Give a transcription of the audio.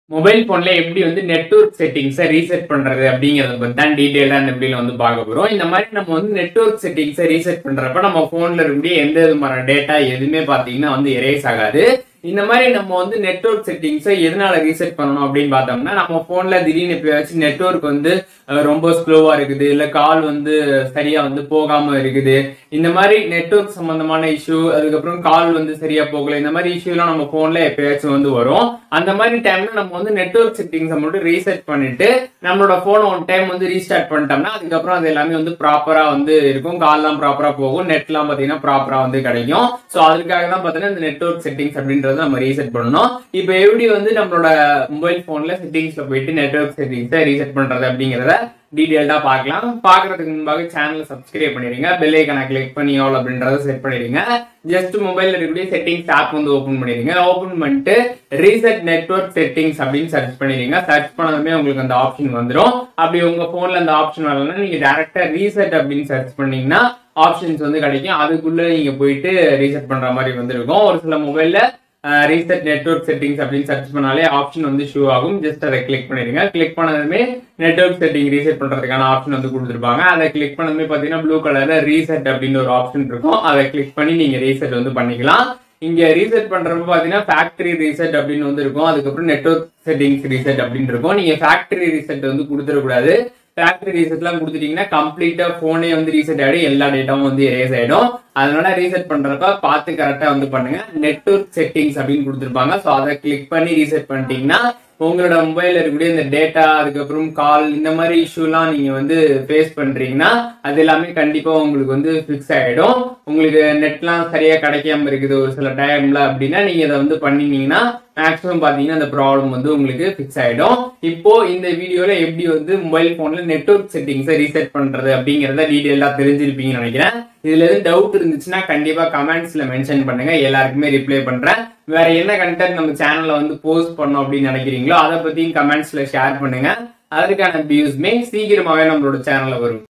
mobile போன்ல எப்படி வந்து நெட்வொர்க் செட்டிங்ஸை ரீசெட் பண்றது அப்படிங்கறத பத்தி தான் டீடைலா இந்த வீடியோல வந்து பார்க்க போறோம் இந்த மாதிரி நம்ம வந்து நெட்வொர்க் செட்டிங்ஸை ரீசெட் பண்றப்ப நம்ம போன்ல இருக்கக்கூடிய எந்த விதமான டேட்டா எதுவுமே பாத்தீங்கன்னா வந்து எரேஸ் ஆகாது இந்த மாதிரி நம்ம வந்து நெட்வொர்க் செட்டிங்ஸை எதனால ரீசெட் பண்ணணும் அப்படின்னு பார்த்தோம்னா நம்ம போன்ல திடீர்னு எப்பயாச்சும் நெட்வொர்க் வந்து அஹ், ரொம்ப ஸ்லோவா இருக்குது இல்ல கால் வந்து சரியா வந்து போகாம இருக்குது இந்த மாதிரி நெட்வொர்க் சம்பந்தமான இஷ்யூ அதுக்கப்புறம் கால் வந்து சரியா போகல இந்த மாதிரி இஷ்யூலாம் நம்ம போன்ல எப்பயாச்சும் வந்து வரும் அந்த மாதிரி டைம்ல நம்ம வந்து நெட்வொர்க் செட்டிங்ஸை மட்டும் ரீசெட் பண்ணிட்டு நம்மளோட போன் ஒன் டைம் வந்து ரீஸ்டார்ட் பண்ணிட்டோம்னா அதுக்கப்புறம் அது எல்லாமே வந்து ப்ராப்பரா வந்து இருக்கும் கால்லாம் ப்ராப்பரா போகும் நெட்லாம் பாத்தீங்கன்னா ப்ராப்பரா வந்து கிடைக்கும் சோ அதுக்காக தான் பாத்தீங்கன்னா இந்த நெட்வொர்க் செட்டிங்ஸ் அப்படின்றத நம்ம ரீசெட் பண்ணணும் இப்போ எப்படி வந்து நம்மளோட மொபைல் போன்ல செட்டிங்ஸ்ல போயிட்டு நெட்வொர்க் செட்டிங்ஸை ரீசெட் பண்றது அப்படிங்கறத டீடைல்டா பார்க்கலாம் பார்க்கறதுக்கு முன்பாக சேனலை சப்ஸ்கிரைப் பண்ணிடுங்க பெல் ஐக்கனை கிளிக் பண்ணி ஆல் அப்படின்றத செட் பண்ணிடுங்க ஜஸ்ட் மொபைல்ல இருக்கக்கூடிய செட்டிங்ஸ் ஆப் வந்து ஓபன் பண்ணிடுங்க ஓபன் பண்ணிட்டு ரீசெட் நெட்வொர்க் செட்டிங்ஸ் அப்படின்னு சர்ச் பண்ணிடுங்க சர்ச் பண்ணதுமே உங்களுக்கு அந்த ஆப்ஷன் வந்துடும் அப்படி உங்க போன்ல அந்த ஆப்ஷன் வரலன்னா நீங்க டேரக்டா ரீசெட் அப்படின்னு சர்ச் பண்ணீங்கன்னா ஆப்ஷன்ஸ் வந்து கிடைக்கும் அதுக்குள்ள நீங்க போயிட்டு ரீசெட் பண்ற மாதிரி வந்து இருக்கும் ஒரு சில மொபைல்ல ரீசெட் நெட்வொர்க் செட்டிங்ஸ் அப்படின்னு சர்ச் பண்ணாலே ஆப்ஷன் வந்து ஷோ ஆகும் ஜஸ்ட் அதை கிளிக் பண்ணிடுங்க கிளிக் பண்ணதுமே நெட்வொர்க் செட்டிங் ரீசெட் பண்றதுக்கான ஆப்ஷன் வந்து கொடுத்துருப்பாங்க அதை கிளிக் பண்ணதுமே பாத்தீங்கன்னா ப்ளூ கலர்ல ரீசெட் அப்படின்னு ஒரு ஆப்ஷன் இருக்கும் அதை கிளிக் பண்ணி நீங்க ரீசெட் வந்து பண்ணிக்கலாம் இங்க ரீசெட் பண்றப்ப பாத்தீங்கன்னா ஃபேக்டரி ரீசெட் அப்படின்னு வந்து இருக்கும் அதுக்கப்புறம் நெட்வொர்க் செட்டிங்ஸ் ரீசெட் அப்படின்னு இருக்கும் நீங்க ஃபேக்டரி ரீசெட் வந்து கொடுத்துடக்கூடாது ஃபேக்டரி ரீசெட்லாம் கொடுத்துட்டீங்கன்னா கம்ப்ளீட்டா போனே வந்து ரீசெட் ஆயிடும் எல்லா டேட்டாவும் வந்து erase ஆயிடும் அதனால ரீசெட் பண்றப்ப பார்த்து கரெக்டா வந்து பண்ணுங்க நெட்வொர்க் செட்டிங்ஸ் அப்படின்னு கொடுத்துருப்பாங்க ஸோ அதை கிளிக் பண்ணி ரீசெட் பண்ணிட்டீங்கன்னா உங்களோட மொபைல்ல இருக்கக்கூடிய இந்த டேட்டா அதுக்கப்புறம் கால் இந்த மாதிரி இஷ்யூலாம் நீங்க வந்து ஃபேஸ் பண்றீங்கன்னா அது எல்லாமே கண்டிப்பா உங்களுக்கு வந்து ஃபிக்ஸ் ஆயிடும் உங்களுக்கு நெட்லாம் சரியா கிடைக்காம இருக்குது ஒரு சில டைம்ல அப்படின்னா நீங்க இதை வந்து பண்ணினீங்கன்னா மேக்ஸிமம் பாத்தீங்கன்னா அந்த ப்ராப்ளம் வந்து உங்களுக்கு ஃபிக்ஸ் ஆயிடும் இப்போ இந்த வீடியோல எப்படி வந்து மொபைல் போன்ல நெட்வொர்க் செட்டிங்ஸை ரீசெட் பண்றது அப்படிங்கறத டீடைலா தெரிஞ்சிருப்பீங்கன்னு நினைக்கிறேன் இதுல எதுவும் டவுட் இருந்துச்சுன்னா கண்டிப்பா கமெண்ட்ஸ்ல மென்ஷன் பண்ணுங்க எல்லாருக்குமே ரிப்ளை பண்றேன் வேற என்ன கண்டென்ட் நம்ம சேனல்ல வந்து போஸ்ட் பண்ணோம் அப்படின்னு நினைக்கிறீங்களோ அதை பத்தியும் கமெண்ட்ஸ்ல ஷேர் பண்ணுங்க அதற்கான வியூஸ்மே சீக்கிரமாவே நம்மளோட சேனல்ல வரும்